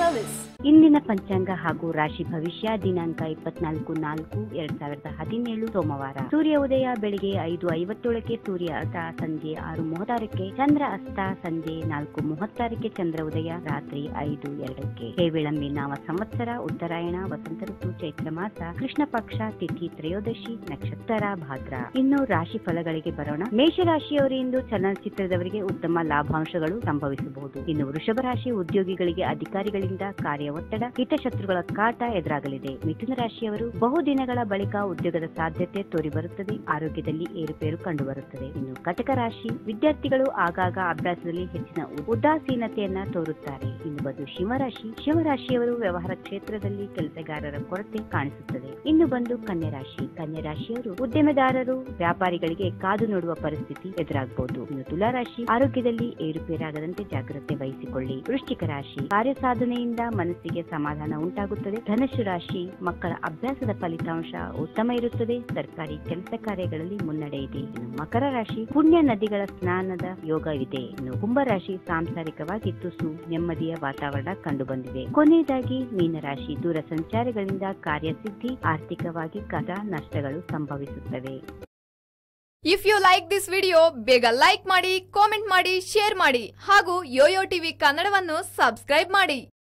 service. ಇಂದಿನ ಪಂಚಾಂಗ ಹಾಗೂ ರಾಶಿ ಭವಿಷ್ಯ ದಿನಾಂಕ ಇಪ್ಪತ್ನಾಲ್ಕು ನಾಲ್ಕು ಎರಡ್ ಸಾವಿರದ ಹದಿನೇಳು ಸೋಮವಾರ ಸೂರ್ಯ ಉದಯ ಬೆಳಿಗ್ಗೆ ಐದು ಐವತ್ತೇಳಕ್ಕೆ ಸೂರ್ಯ ಅಸ್ತ ಸಂಜೆ ಆರು ಮೂವತ್ತಾರಕ್ಕೆ ಚಂದ್ರ ಅಸ್ತ ಸಂಜೆ ನಾಲ್ಕು ಮೂವತ್ತಾರಕ್ಕೆ ಚಂದ್ರ ಉದಯ ರಾತ್ರಿ ಐದು ಎರಡಕ್ಕೆ ಹೇವಿಳಂಬಿ ನಾವ ಸಂವತ್ಸರ ಉತ್ತರಾಯಣ ವಸಂತ ಋತು ಚೈತ್ರ ಮಾಸ ಕೃಷ್ಣ ಪಕ್ಷ ತಿಥಿ ತ್ರಯೋದಶಿ ನಕ್ಷತ್ರ ಭಾದ್ರ ಇನ್ನು ರಾಶಿ ಫಲಗಳಿಗೆ ಬರೋಣ ಮೇಷರಾಶಿಯವರು ಇಂದು ಚಲನಚಿತ್ರದವರಿಗೆ ಉತ್ತಮ ಲಾಭಾಂಶಗಳು ಸಂಭವಿಸಬಹುದು ಇನ್ನು ವೃಷಭ ರಾಶಿ ಉದ್ಯೋಗಿಗಳಿಗೆ ಅಧಿಕಾರಿಗಳಿಂದ ಕಾರ್ಯ ಒತ್ತಡ ಹಿತಶತ್ರುಗಳ ಕಾಟ ಎದುರಾಗಲಿದೆ ಮಿಥುನ ರಾಶಿಯವರು ಬಹುದಿನಗಳ ಬಳಿಕ ಉದ್ಯೋಗದ ಸಾಧ್ಯತೆ ತೋರಿ ಬರುತ್ತದೆ ಆರೋಗ್ಯದಲ್ಲಿ ಏರುಪೇರು ಕಂಡುಬರುತ್ತದೆ ಇನ್ನು ಕಟಕ ರಾಶಿ ವಿದ್ಯಾರ್ಥಿಗಳು ಆಗಾಗ ಅಭ್ಯಾಸದಲ್ಲಿ ಹೆಚ್ಚಿನ ಉ- ಉದಾಸೀನತೆಯನ್ನ ತೋರುತ್ತಾರೆ ಇನ್ನು ಬಂದು ಶಿವರಾಶಿ ಶಿವರಾಶಿಯವರು ವ್ಯವಹಾರ ಕ್ಷೇತ್ರದಲ್ಲಿ ಕೆಲಸಗಾರರ ಕೊರತೆ ಕಾಣಿಸುತ್ತದೆ ಇನ್ನು ಬಂದು ಕನ್ಯಾ ರಾಶಿ ಕನ್ಯಾ ರಾಶಿಯವರು ಉದ್ಯಮೆದಾರರು ವ್ಯಾಪಾರಿಗಳಿಗೆ ಕಾದು ನೋಡುವ ಪರಿಸ್ಥಿತಿ ಎದುರಾಗಬಹುದು ಇನ್ನು ತುಲಾ ರಾಶಿ ಆರೋಗ್ಯದಲ್ಲಿ ಏರುಪೇರಾಗದಂತೆ ಜಾಗ್ರತೆ ವಹಿಸಿಕೊಳ್ಳಿ ವೃಶ್ಚಿಕ ರಾಶಿ ಕಾರ್ಯ ಸಾಧನೆಯಿಂದ ಮನಸ್ಸಿಗೆ ಸಮಾಧಾನ ಉಂಟಾಗುತ್ತದೆ ಧನುಷು ರಾಶಿ ಮಕ್ಕಳ ಅಭ್ಯಾಸದ ಫಲಿತಾಂಶ ಉತ್ತಮ ಇರುತ್ತದೆ ಸರ್ಕಾರಿ ಕೆಲಸ ಕಾರ್ಯಗಳಲ್ಲಿ ಮುನ್ನಡೆ ಇದೆ ಇನ್ನು ಮಕರ ರಾಶಿ ಪುಣ್ಯ ನದಿಗಳ ಸ್ನಾನದ ಯೋಗವಿದೆ ಇನ್ನು ಕುಂಭರಾಶಿ ಸಾಂಸಾರಿಕವಾಗಿ ತುಸು ನೆಮ್ಮದಿಯ ವಾತಾವರಣ ಕಂಡುಬಂದಿದೆ ಕೊನೆಯದಾಗಿ ಮೀನರಾಶಿ ದೂರ ಸಂಚಾರಗಳಿಂದ ಕಾರ್ಯಸಿದ್ಧಿ ಆರ್ಥಿಕವಾಗಿ ಕದ ನಷ್ಟಗಳು ಸಂಭವಿಸುತ್ತವೆ if you like this video ಬೇಗ ಲೈಕ್ ಮಾಡಿ ಕಾಮೆಂಟ್ ಮಾಡಿ ಶೇರ್ ಮಾಡಿ ಹಾಗೂ ಯೋಯೋ ಟಿವಿ ಕನ್ನಡವನ್ನು ಸಬ್ಸ್ಕ್ರೈಬ್ ಮಾಡಿ